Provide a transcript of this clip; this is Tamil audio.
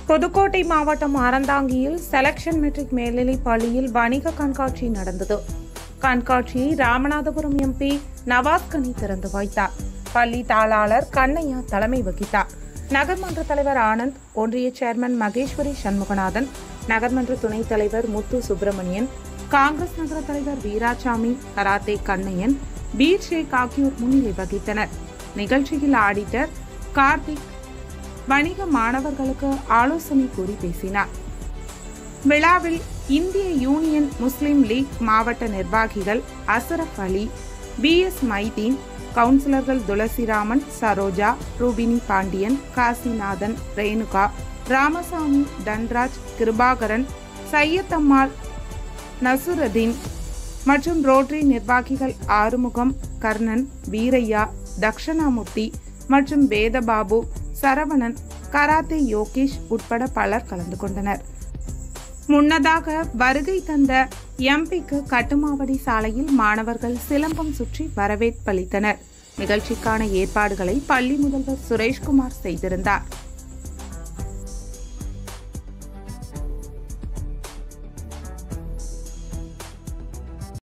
புதுக்கோட்டை மாவட்டம் அறந்தாங்கியில் செலக்ஷன் மெட்ரிக் மேல்நிலைப் பள்ளியில் வணிக கண்காட்சி நடந்தது கண்காட்சியை ராமநாதபுரம் எம்பி நவாஸ் கனி திறந்து வைத்தார் பள்ளி தாளாளர் கண்ணையா தலைமை வகித்தார் நகர்மன்ற தலைவர் ஆனந்த் ஒன்றிய சேர்மன் மகேஸ்வரி சண்முகநாதன் நகர்மன்ற துணைத் தலைவர் முத்து சுப்பிரமணியன் காங்கிரஸ் நகர தலைவர் வீராசாமி கராத்தே கண்ணையன் பீர் ஷேக் ஆகியோர் முன்னிலை வகித்தனர் நிகழ்ச்சியில் ஆடிட்டர் கார்த்திக் வணிக மாணவர்களுக்கு ஆலோசனை கூறி பேசினார் விழாவில் இந்திய யூனியன் முஸ்லிம் லீக் மாவட்ட நிர்வாகிகள் அசரப் அலி பி எஸ் மைதீன் கவுன்சிலர்கள் துளசிராமன் சரோஜா ரூபினி பாண்டியன் காசிநாதன் ரேணுகா ராமசாமி தன்ராஜ் கிருபாகரன் சையத்தம்மாள் நசுருதீன் மற்றும் ரோட்டரி நிர்வாகிகள் ஆறுமுகம் கர்ணன் வீரையா தக்ஷணாமூர்த்தி மற்றும் வேதபாபு சரவணன் கராத்தே யோகேஷ் உட்பட பலர் கலந்து கொண்டனர் முன்னதாக வருகை தந்த எம்பிக்கு கட்டுமாவடி சாலையில் மாணவர்கள் சிலம்பம் சுற்றி வரவேற்பளித்தனர் நிகழ்ச்சிக்கான ஏற்பாடுகளை பள்ளி முதல்வர் சுரேஷ்குமார் செய்திருந்தார்